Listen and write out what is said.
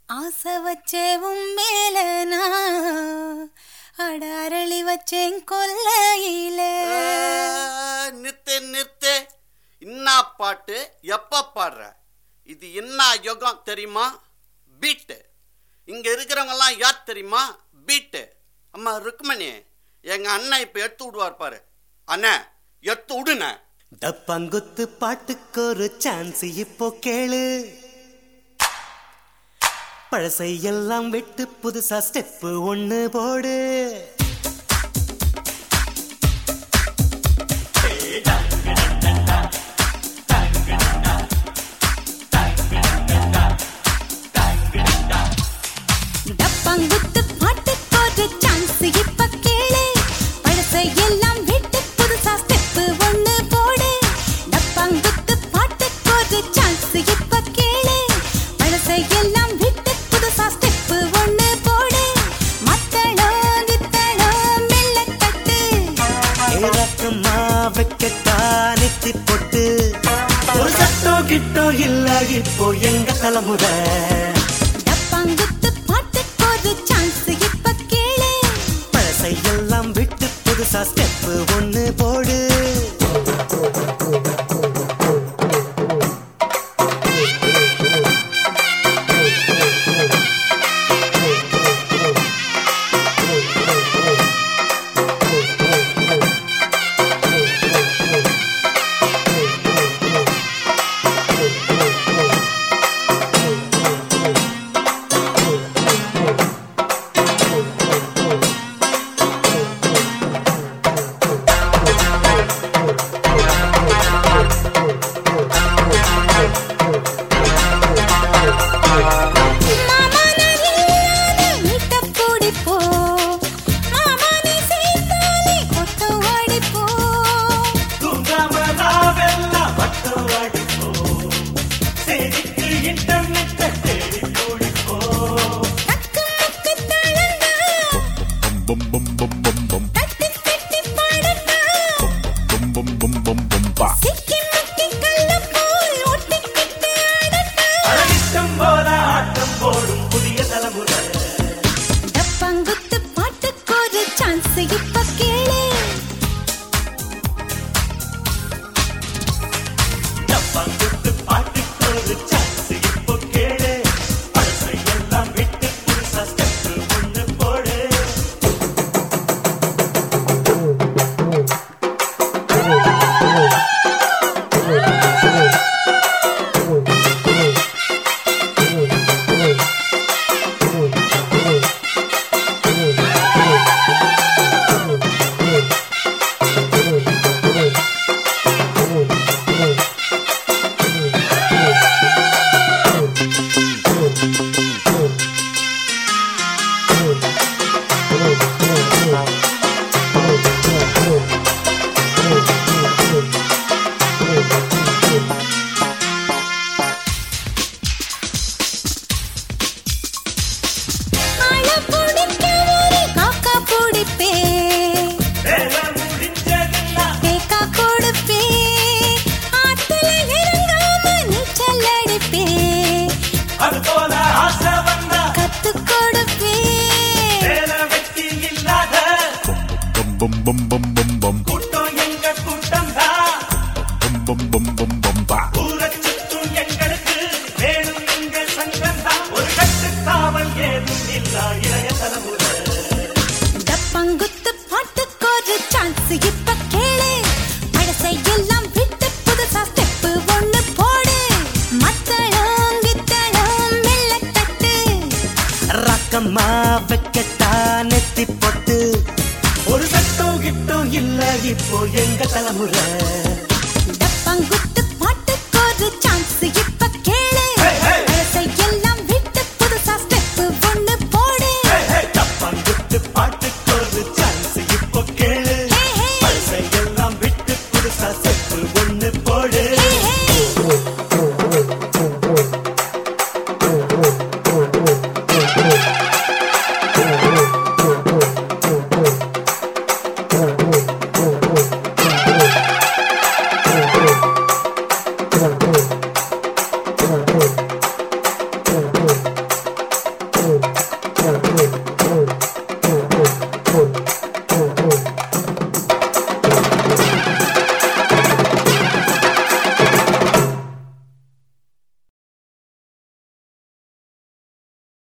ஆசை வச்சே உன் மேல நான் அட அரளி வச்சேன் கொல்லையில நிறுத்து நிறுத்து என்ன பாட்டு எப்ப பாடுற இது என்ன யுகம் தெரியுமா பீட்டு இங்க இருக்கிறவங்கலாம் யார் தெரியுமா பீட்டு அம்மா ருக்மணி எங்க அண்ணன் இப்ப எடுத்து விடுவார் பாரு அண்ணா எடுத்து விடுன டப்பங்குத்து பாட்டுக்கு ஒரு சான்ஸ் இப்போ கேளு பழசையெல்லாம் விட்டு புதுசா ஸ்டெப் ஒண்ணு போடு டப்பாங்குத்து பாட்டுக்கு ஒரு சான்ஸ் இப்ப கேளு பழசை எல்லாம் விட்டு புதுசா ஸ்டெப் ஒண்ணு போடு டப்பாங்குத்து பாட்டுக்கு ஒரு சான்ஸ் இப்ப கேளு பழசை எல்லாம் விட்டு புதுசா ஸ்டெப் ஒண்ணு போடு மத்தளோ கித்தளோ மெல்ல தட்டு ஏறாக்கமா வைக்கட்டா நெத்தி போட்டு ஒரு சட்டோ கிட்டோ இல்ல இப்போ எங்க தலைமுறை டப்பாங்குத்து பாட்டுக்கு ஒரு சான்ஸ் இப்ப கேளு பழசையெல்லாம் விட்டு புதுசா ஸ்டெப் ஒண்ணு போடு மாமா நான் இல்லாத வீட்ட பூடிப்போ மாமா நீ செய்தாலே கொத்த ஓடிப்போ தூங்காம ராவெல்லாம் மட்டும் அடிப்போ செய்திக்கு இன்டர்நெட்ட தேடி கூடிப்போ தக்கு முக்கு தளங்க bum bum bum bum bum தட்டி தட்டி பாடுங்க bum bum bum bum bum ba சிக்கி முக்கி கல்ல போல் ஒட்டிக்கிட்டு ஆடுங்க அழகிட்டம் போல ஆட்டம் போடும் புதிய தலைமுறை டப்பாங்குத்து பாட்டுக்கு ஒரு சான்ஸ் இப்ப கேளு டப்பாங்குத்து பாட்டுக்கு ஒரு சான்ஸ் இப்போ கேளு பழசையெல்லாம் விட்டு புதுசா ஸ்டெப் ஒண்ணு போடு ஆள பிடிக்க ஒரு காக்கா பிடிப்பே வேலை முடிஞ்சதெல்லாம் தேக்கா கொடுப்பே ஆத்துல இறங்காம நீச்சல் அடிப்பே அது போல ஆசை வந்தா கத்து கொடுப்பே வேலை வெட்டி இல்லாத bum bum bum bum bum கூட்டம் எங்க கூட்டம் தான் bum bum bum bum bum ba ஊரச் சுற்றும் எங்களுக்கு வேணும் எங்கள் சங்கம் தான் ஒரு கட்டுக்காவல் ஏதும் இல்லா இளைய தலைமுறை டப்பங்குத்து பாட்டுக்கு ஒரு சான்ஸ் இப்ப கேளு பழசை எல்லாம் விட்டு புதுசா ஸ்டெப் ஒண்ணு போடு மத்தளம் கித்தளம் மெல்ல தட்டு ரக்கம்மா வைக்கட்டா நெத்தி போட்டு ஒரு சட்டம் கிட்டம் இல்ல இப்போ எங்க தலைமுறை